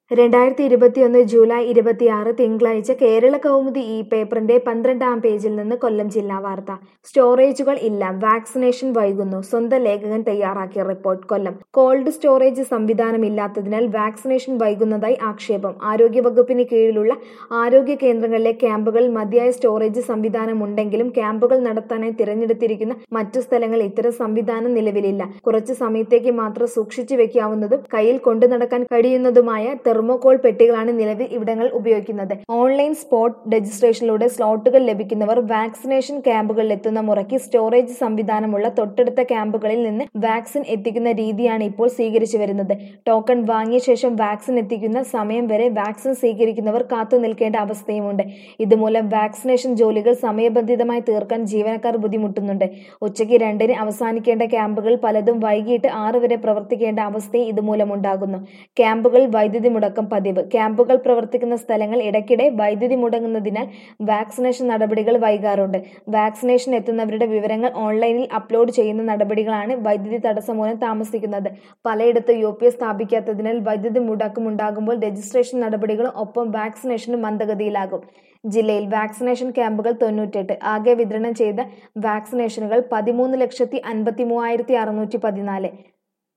രണ്ടായിരത്തി ഇരുപത്തിയൊന്ന് ജൂലൈ ഇരുപത്തിയാറ് തിങ്കളാഴ്ച കേരള കൗമുദി ഈ പേപ്പറിന്റെ പന്ത്രണ്ടാം പേജിൽ നിന്ന് കൊല്ലം ജില്ലാ വാർത്ത സ്റ്റോറേജുകൾ ഇല്ല വാക്സിനേഷൻ വൈകുന്നു സ്വന്തം ലേഖകൻ തയ്യാറാക്കിയ റിപ്പോർട്ട് കൊല്ലം കോൾഡ് സ്റ്റോറേജ് സംവിധാനമില്ലാത്തതിനാൽ വാക്സിനേഷൻ വൈകുന്നതായി ആക്ഷേപം ആരോഗ്യവകുപ്പിന് കീഴിലുള്ള ആരോഗ്യ കേന്ദ്രങ്ങളിലെ ക്യാമ്പുകളിൽ മതിയായ സ്റ്റോറേജ് സംവിധാനമുണ്ടെങ്കിലും ക്യാമ്പുകൾ നടത്താനായി തിരഞ്ഞെടുത്തിരിക്കുന്ന മറ്റു സ്ഥലങ്ങളിൽ ഇത്തരം സംവിധാനം നിലവിലില്ല കുറച്ചു സമയത്തേക്ക് മാത്രം സൂക്ഷിച്ചു വെക്കാവുന്നതും കയ്യിൽ കൊണ്ടു നടക്കാൻ കഴിയുന്നതുമായ തെർമോകോൾ പെട്ടികളാണ് നിലവിൽ ഇവിടങ്ങളിൽ ഉപയോഗിക്കുന്നത് ഓൺലൈൻ സ്പോട്ട് രജിസ്ട്രേഷനിലൂടെ സ്ലോട്ടുകൾ ലഭിക്കുന്നവർ വാക്സിനേഷൻ ക്യാമ്പുകളിൽ എത്തുന്ന മുറയ്ക്ക് സ്റ്റോറേജ് സംവിധാനമുള്ള തൊട്ടടുത്ത ക്യാമ്പുകളിൽ നിന്ന് വാക്സിൻ എത്തിക്കുന്ന രീതിയാണ് ഇപ്പോൾ സ്വീകരിച്ചു വരുന്നത് ടോക്കൺ വാങ്ങിയ ശേഷം വാക്സിൻ എത്തിക്കുന്ന സമയം വരെ വാക്സിൻ സ്വീകരിക്കുന്നവർ കാത്തു നിൽക്കേണ്ട അവസ്ഥയുമുണ്ട് ഇതുമൂലം വാക്സിനേഷൻ ജോലികൾ സമയബന്ധിതമായി തീർക്കാൻ ജീവനക്കാർ ബുദ്ധിമുട്ടുന്നുണ്ട് ഉച്ചയ്ക്ക് രണ്ടിന് അവസാനിക്കേണ്ട ക്യാമ്പുകൾ പലതും വൈകിട്ട് ആറ് വരെ പ്രവർത്തിക്കേണ്ട അവസ്ഥയും ഇതുമൂലമുണ്ടാകുന്നു ക്യാമ്പുകളിൽ വൈദ്യുതി മുടക്കം പതിവ് ക്യാമ്പുകൾ പ്രവർത്തിക്കുന്ന സ്ഥലങ്ങൾ ഇടയ്ക്കിടെ വൈദ്യുതി മുടങ്ങുന്നതിനാൽ വാക്സിനേഷൻ നടപടികൾ വൈകാറുണ്ട് വാക്സിനേഷൻ എത്തുന്നവരുടെ വിവരങ്ങൾ ഓൺലൈനിൽ അപ്ലോഡ് ചെയ്യുന്ന നടപടികളാണ് വൈദ്യുതി തടസ്സം മൂലം താമസിക്കുന്നത് പലയിടത്ത് യു പി എസ് സ്ഥാപിക്കാത്തതിനാൽ വൈദ്യുതി മുടക്കം ഉണ്ടാകുമ്പോൾ രജിസ്ട്രേഷൻ നടപടികളും ഒപ്പം വാക്സിനേഷനും മന്ദഗതിയിലാകും ജില്ലയിൽ വാക്സിനേഷൻ ക്യാമ്പുകൾ തൊണ്ണൂറ്റെട്ട് ആകെ വിതരണം ചെയ്ത വാക്സിനേഷനുകൾ പതിമൂന്ന് ലക്ഷത്തി അൻപത്തി മൂവായിരത്തി അറുന്നൂറ്റി പതിനാല്